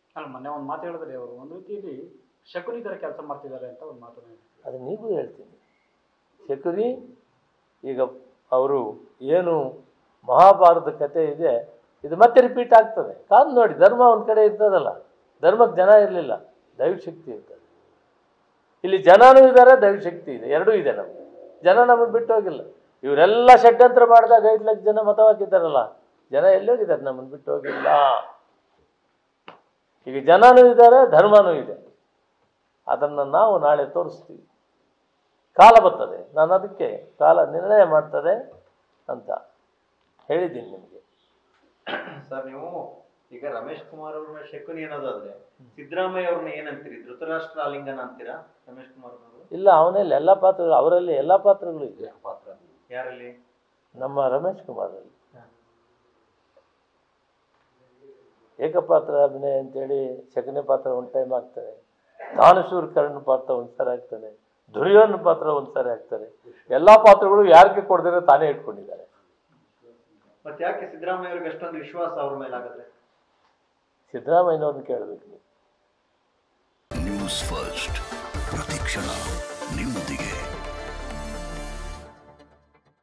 ಅಲ್ಲ ಮೊನ್ನೆ ಒಂದು ಮಾತು ಹೇಳಿದ್ರಿ ಅವರು ಒಂದು ರೀತಿಯಲ್ಲಿ ಶಕುನಿ ಥರ ಕೆಲಸ ಮಾಡ್ತಿದ್ದಾರೆ ಅಂತ ಒಂದು ಮಾತನ್ನ ಹೇಳಿದ್ರು. ಅದು ನೀವು ಹೇಳ್ತೀನಿ ಶಕುನಿ ಈಗ ಅವರು ಏನು ಮಹಾಭಾರತ ಕಥೆ ಇದೆ ಇದು ಮತ್ತೆ ರಿಪೀಟ್ ಆಗ್ತದೆ ಕಾದು ನೋಡಿ ಧರ್ಮ ಒಂದು ಕಡೆ ಇರ್ತದಲ್ಲ ಧರ್ಮಕ್ಕೆ ಜನ ಇರಲಿಲ್ಲ ದೈವಶಕ್ತಿ ಇರ್ತದೆ ಇಲ್ಲಿ ಜನನೂ ಇದ್ದಾರೆ ದೈವಶಕ್ತಿ ಇದೆ ಎರಡೂ ಇದೆ ನಮಗೆ ಜನ ನಮಗೆ ಬಿಟ್ಟು ಹೋಗಿಲ್ಲ ಇವರೆಲ್ಲ ಷಡ್ಯಂತ್ರ ಮಾಡಿದಾಗ ಐದು ಲಕ್ಷ ಜನ ಮತ ಹಾಕಿದ್ದಾರಲ್ಲ ಜನ ಎಲ್ಲಿ ಹೋಗಿದ್ದಾರೆ ನಮ್ಮನ್ನು ಬಿಟ್ಟು ಹೋಗಿಲ್ಲ ಈಗ ಜನನೂ ಇದ್ದಾರೆ ಧರ್ಮನೂ ಇದೆ ಅದನ್ನು ನಾವು ನಾಳೆ ತೋರಿಸ್ತೀವಿ ಕಾಲ ಬರ್ತದೆ ನಾನು ಅದಕ್ಕೆ ಕಾಲ ನಿರ್ಣಯ ಮಾಡ್ತದೆ ಅಂತ ಹೇಳಿದ್ದೀನಿ ನಿಮಗೆ ಸರ್ ನೀವು ಈಗ ರಮೇಶ್ ಕುಮಾರ್ ಅವ್ರನ್ನ ಶಕುನಿ ಅನ್ನೋದಾದ್ರೆ ಸಿದ್ದರಾಮಯ್ಯ ಅವ್ರನ್ನ ಏನಂತೀರಿ ಧೃತರಾಷ್ಟ್ರ ಆಲಿಂಗನ ಅಂತೀರಾ ರಮೇಶ್ ಕುಮಾರ್ ಅವರು ಇಲ್ಲ ಅವನಲ್ಲಿ ಎಲ್ಲ ಪಾತ್ರಗಳು ಅವರಲ್ಲಿ ಎಲ್ಲ ಪಾತ್ರಗಳು ಇದೆ ಪಾತ್ರ ಯಾರಲ್ಲಿ ನಮ್ಮ ರಮೇಶ್ ಕುಮಾರಲ್ಲಿ ಏಕಪಾತ್ರ ಅಭಿನಯ ಅಂತೇಳಿ ಶಕನೆ ಪಾತ್ರ ಒಂದು ಟೈಮ್ ಆಗ್ತಾನೆ ದಾನಶೂರ್ ಕರ್ಣ ಪಾತ್ರ ಒಂದು ಸಾರಿ ಆಗ್ತಾನೆ ದುರ್ಯೋಧನ ಪಾತ್ರ ಒಂದು ಸಾರಿ ಆಗ್ತಾರೆ ಎಲ್ಲ ಪಾತ್ರಗಳು ಯಾರಿಗೆ ಕೊಡದಿರೋ ತಾನೇ ಇಟ್ಕೊಂಡಿದ್ದಾರೆ ಮತ್ತೆ ಯಾಕೆ ಸಿದ್ದರಾಮಯ್ಯ ಅವ್ರಿಗೆ ಅಷ್ಟೊಂದು ವಿಶ್ವಾಸ ಅವ್ರ ಮೇಲೆ ಆಗಿದ್ರೆ ಸಿದ್ದರಾಮಯ್ಯನವ್ರನ್ನ ಕೇಳಬೇಕು ನೀವು ನ್ಯೂಸ್ ಫಸ್ಟ್ ಪ್ರತಿಕ್ಷಣ ನಿಮ್ಮೊಂದಿಗೆ